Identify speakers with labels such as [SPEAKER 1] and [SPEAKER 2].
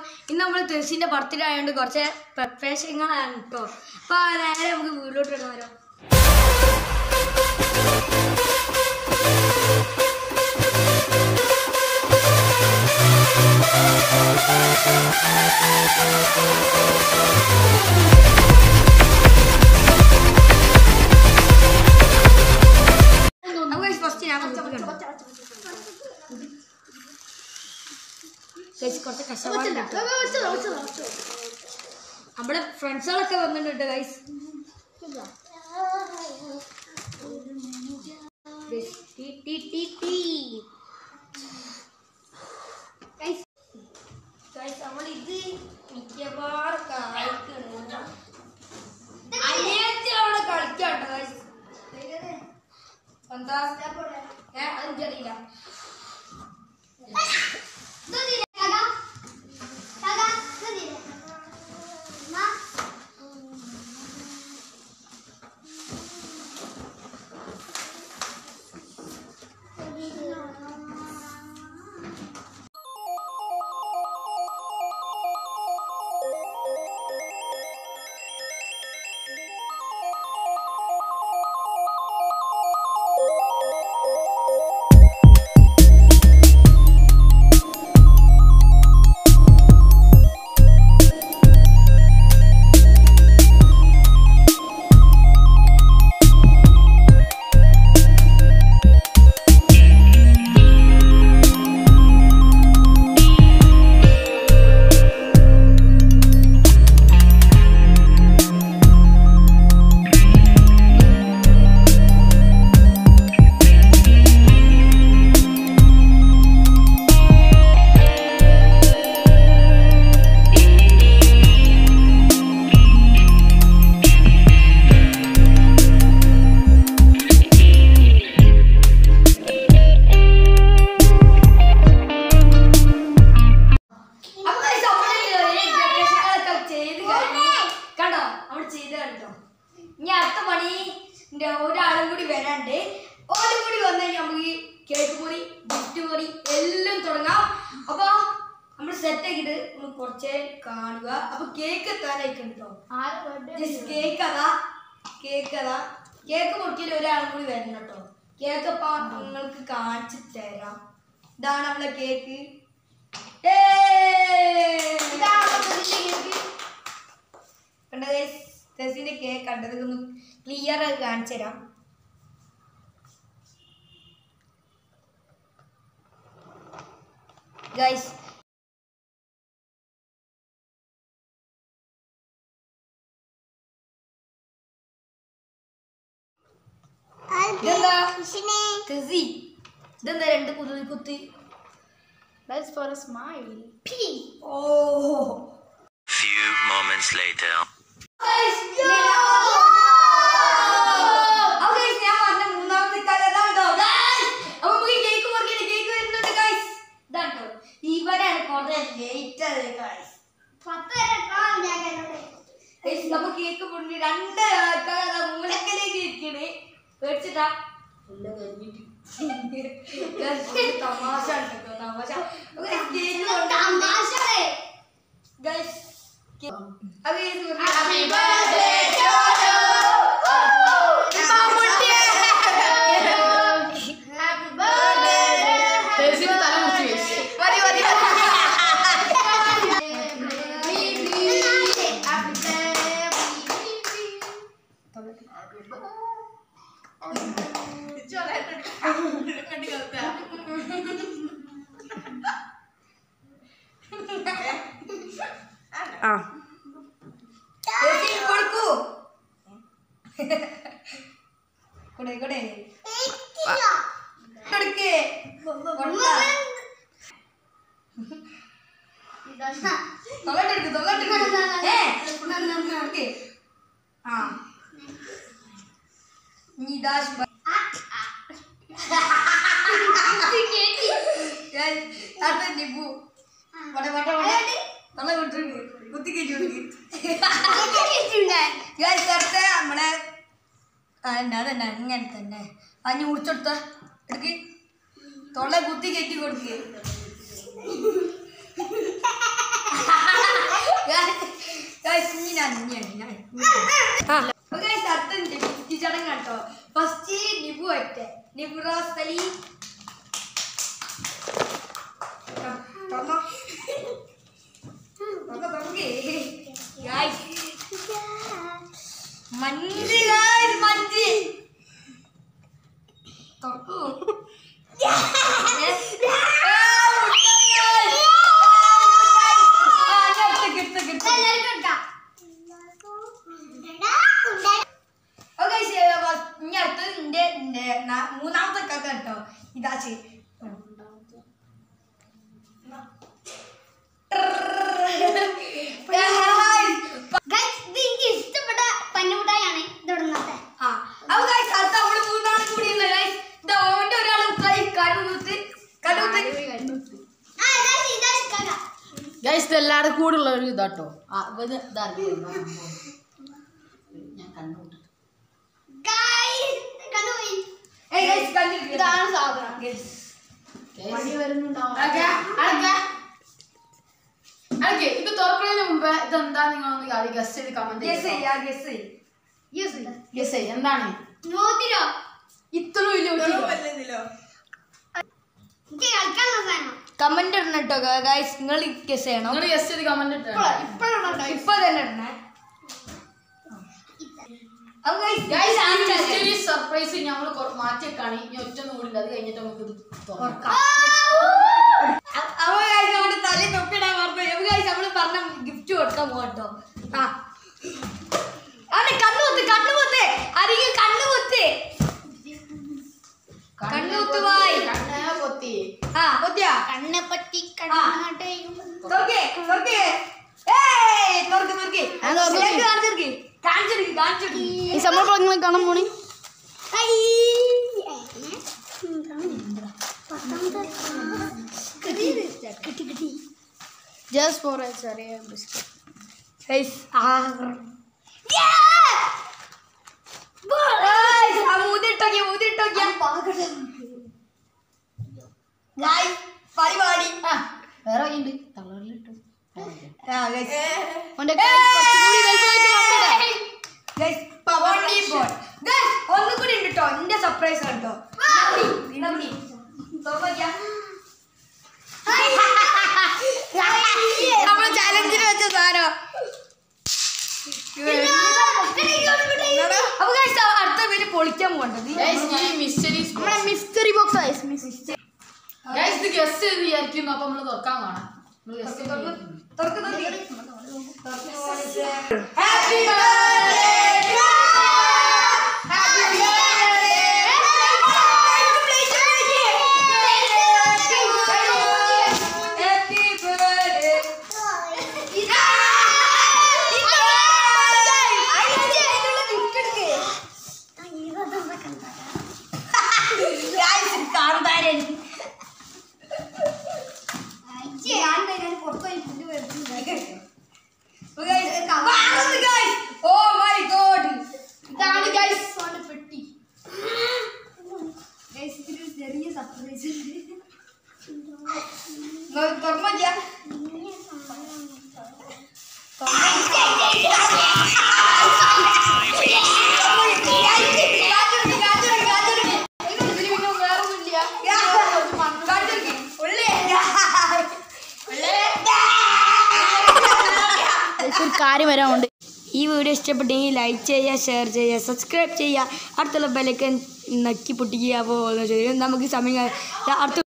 [SPEAKER 1] ഇന്ന് നമ്മൾ തെർസിന്റെ ബർത്ത്ഡേ ആയതുകൊണ്ട് കുറച്ച് പ്രത്യേകങ്ങളാണ് കേട്ടോ അപ്പൊ നേരെ നമുക്ക് വീട്ടിലോട്ട് ഇടാമല്ലോ നമുക്ക് ഫസ്റ്റ് ഞാൻ Guys, കുറച്ച് കഷ്ടപ്പാടുണ്ട് കേട്ടോ. നമ്മുടെ ഫ്രണ്ട്സുകളൊക്കെ വന്നിട്ടുണ്ട് ഗൈസ് നമ്മൾ ഇത് മിക്കവാറും കളിക്കുന്നുണ്ട് അനിയത്തി അവിടെ കളിക്കാട്ടോ ഗൈസ് എന്താ ഏ അതെനിക്കറിയില്ല അപ്പൊ guys, നമ്മള് ഈ decorationകളൊക്കെ ചെയ്ത് കഴിഞ്ഞ് കണ്ടോ നമ്മൾ ചെയ്ത് കണ്ടോ ഇനി അടുത്ത പണിന്റെ ഒരാളും കൂടി വരാണ്ട് ഓരും കൂടി വന്നു കഴിഞ്ഞാൽ നമുക്ക് ഈ കേക്ക് പൊടി ഗിഫ്റ്റ് പൊടി എല്ലാം തുടങ്ങാം അപ്പൊ നമ്മൾ സെറ്റ് ആക്കിയിട്ട് ഒന്ന് കുറച്ചേ കാണുക അപ്പൊ കേക്ക് എത്താനായിട്ടുണ്ട് കേട്ടോ ജസ്റ്റ് കേക്ക് അതാ കേക്ക് അതാ കേക്ക് മുറിക്കൽ ഒരാളും കൂടി വരണം കേട്ടോ കേക്ക് അപ്പൊ നിങ്ങൾക്ക് കാണിച്ചു തരാം ഇതാണ് നമ്മളെ കേക്ക് കണ്ട ടെസിന്റെ കേക്ക് കണ്ടത് ഒന്ന് ക്ലിയർ ആയി കാണിച്ചു തരാം ഗൈസ് ഇതെന്താ ടെസി ഇതെന്താ രണ്ട് കുതി കുത്തി
[SPEAKER 2] That's for a smile.
[SPEAKER 1] Oh
[SPEAKER 3] Few moments later.
[SPEAKER 1] Guys, അപ്പൊ guys, ഞാൻ പറഞ്ഞ മൂന്നാമത്തെ കല ഇതാണ്ടോ? Guys, അപ്പൊ നമുക്ക് കേക്ക് മുറിക്കല് കേക്ക് വരുന്നുണ്ട് guys. ഇതാണ്ടോ? ഇവനാണ് കുറേ late ആയത് guys. Guys, അപ്പൊ കേക്ക് മുറിഞ്ഞ് രണ്ട് ആൾക്കാർ അതാ മൂലക്കലേക്ക് ഇരിക്കണ്. പേടിച്ചിട്ടാ? Guys, ഒരു തമാശ ഉണ്ട് കേട്ടോ, തമാശ. അപ്പൊ guys, കേക്ക് കൊണ്ട് Guys, കേ- അപ്പൊ guys, മുറിഞ്ഞ്
[SPEAKER 2] Tesino തല മുറിച്ച് വെച്ച്.
[SPEAKER 1] മതി, മതി, മതി. ചേച്ചി, കൊടുക്കൂ കൊടേ കൊടേ കൊടുക്കേ കൊടുത്താ. തൊള്ളട്ടെടുക്ക് തൊള്ളട്ടെടുക്ക് ഏ കൊടുക്ക്. ആ ഇനി ഇതാ ശുഭ- ഞാൻ അടുത്ത നിബു വട വട വട തൊള്ള വിട്ടിട്ട് കുത്തി കയറ്റി കൊടുക്ക് ഞാൻ അടുത്ത നമ്മളെ ആ, ഉണ്ട്, അതന്നെ അങ്ങനെ തന്നെ അഞ്ഞു മുറിച്ചെടുത്ത എടുക്ക് തൊള്ള കുത്തി കയറ്റി കൊടുക്ക് ഞാൻ ഞാൻ ഞാൻ ആ അപ്പൊ guys, അടുത്തുണ്ട് ഗിഫ്റ്റ് ചടങ്ങ് കേട്ടോ ഫസ്റ്റ് നിബു ഒറ്റ നിബു റോസ് അലി തുറന്നോ തുറന്നോ തുറന്നേ Guys, മഞ്ച് guys, മഞ്ച് തുറക്കൂ ഏ? ആ, മുട്ടായി. ആ, കിട്ട്, കിട്ട്, കിട്ട്. ഓക്കെ ഇനി അടുത്തത് നിന്റെ നിന്റെ ന- മൂന്നാമത്തെ കഥ കേട്ടോ ഇതാ ചെയ്
[SPEAKER 4] ഇഷ്ടപ്പെട്ട പഞ്ഞുമുട്ടായാണ് ഇതൊടുന്നത്തെ
[SPEAKER 1] ആ അപ്പൊ guys, അടുത്ത അവള് മൂന്നാളും കൂടിയുള്ള guys. ദാ ഓന്റെ ഒരാള് കൈ കണ്ണുകുത്ത് കണ്ണുകുത്ത്
[SPEAKER 4] ആ ഇതാ ഇതാ ഇഷ്കാക
[SPEAKER 2] ഗൈസ് ഇത് എല്ലാവരും കൂടെ ഉള്ള ഒരു ഇതാട്ടോ ആ ഇത് ഇതറിയാം ഞാൻ കണ്ടുപിട്ടു
[SPEAKER 4] ഗൈസ് കണ്ടുപോയി
[SPEAKER 1] ഏയ് guys, കണ്ടിരിക്ക്.
[SPEAKER 2] ഇതാണ് സാധനം.
[SPEAKER 1] Guys.
[SPEAKER 2] മണി വരുന്നുണ്ടാവും അടക്കെ ഇത് തുറക്കുന്നതിന് മുമ്പ് ഇതെന്താ നിങ്ങളൊന്ന് ആദ്യം ഗസ്റ്റ് ചെയ്ത് കമന്റ്
[SPEAKER 1] Guess ചെയ്യാ, guess ചെയ്യ്.
[SPEAKER 2] ഗസ് എന്താണ്
[SPEAKER 4] മോതിരോ
[SPEAKER 2] ഇത്ര വലിയ കുട്ടി.
[SPEAKER 4] എനിക്ക് കളിക്കാനുള്ള സാധനം
[SPEAKER 1] കമന്റ് ഇടണം കേട്ടോ ഗൈസ് നിങ്ങൾ ഗസ് ചെയ്യണം
[SPEAKER 2] നിങ്ങൾ ഗസ്റ്റ് ചെയ്ത് കമന്റ് ഇട്ടാണ്
[SPEAKER 1] ഇപ്പൊ തന്നെ ഇടണേ അപ്പൊ guys,
[SPEAKER 2] മിസ്റ്ററി സർപ്രൈസ് ഞങ്ങൾ മാറ്റിയേക്കാണ് ഇനി ഒറ്റ കൂടി ഉണ്ട് അത് കഴിഞ്ഞിട്ട് നമുക്ക് ഇത് തുറക്കാം
[SPEAKER 1] അപ്പൊ guys, നമ്മുടെ തലയിൽ തൊപ്പിടാൻ മറന്നു അപ്പൊ guys, നമ്മള് പറഞ്ഞ ഗിഫ്റ്റ് കൊടുക്കാൻ പോകട്ടോ ആ അവിടെ കണ്ണുകുത്ത് കണ്ണുകുത്ത് അരികിൽ കണ്ണുകുത്ത് കണ്ണൂത്ത് വായി.
[SPEAKER 2] കണ്ണേ പൊത്തി
[SPEAKER 1] ആ കൊത്തിയാ
[SPEAKER 4] കണ്ണെ പറ്റി
[SPEAKER 1] ആ. തുറക്കേ തുറക്കേ ഏയ് തുറക്ക് തുറക്ക്
[SPEAKER 2] ആ, തുറക്ക്.
[SPEAKER 1] ഇതിലേക്ക് കാണിച്ചെടുക്ക് കാണിച്ചെടുക്ക് കാണിച്ചെടുക്ക്
[SPEAKER 2] ഈ സംഭവം നിങ്ങൾ കാണാൻ പോണി ജസ്റ്റ് ഫോർ എ ചെറിയ ബിസ്ക്കറ്റ്
[SPEAKER 1] ഗൈസ് ആ ഗൈസ് ആ മൂതിട്ടോക്കിയ മൂതിട്ടോക്കിയ ഗൈസ് പരിപാടി
[SPEAKER 2] ആ വേറെ ഉണ്ട് തളറിലിട്ടു
[SPEAKER 1] ആ ഗൈസ്
[SPEAKER 2] അവന്റെ കൈ കുറച്ചുകൂടി വലുതാക്കി വന്നിടാം.
[SPEAKER 1] ഗൈസ് വണ്ടി ബോൾ ഗൈസ് ഒന്നും കൂടി ഉണ്ട് കേട്ടോ നിന്റെ സർപ്രൈസ് കേട്ടോ നമ്മൾ ചലഞ്ചിന് വെച്ച സാധനം അപ്പൊ ഗൈസ് അടുത്ത പേര് പൊളിക്കാൻ പോകണ്ടത്
[SPEAKER 2] Guys, ഈ mystery
[SPEAKER 1] നമ്മുടെ
[SPEAKER 2] box.
[SPEAKER 1] Mystery box guys
[SPEAKER 2] Guys, ഇത് guess ചെയ്ത് വിചാരിക്കുന്നു അപ്പൊ നമ്മള് തുറക്കാൻ കാണാം നമ്മള് guess ചെയ്ത് വിചാരിക്കുന്നു.
[SPEAKER 1] Happy birthday happy happy birthday കാന്താരൻ ഓ മൈ ഗോഡ്
[SPEAKER 2] ഇതാണ് guys
[SPEAKER 1] പെട്ടി ചെറിയ സർപ്രൈസ് തുറന്നില്ല
[SPEAKER 2] ഒരു കാര്യം വരാനുണ്ട്
[SPEAKER 1] ഈ വീഡിയോ ഇഷ്ടപ്പെട്ടെങ്കിൽ ലൈക്ക് ചെയ്യുക ഷെയർ ചെയ്യുക സബ്സ്ക്രൈബ് ചെയ്യുക അടുത്തുള്ള ബെലക്കൻ നക്കി പൊട്ടിക്കുക അപ്പോൾ നമുക്ക് സമയം അടുത്ത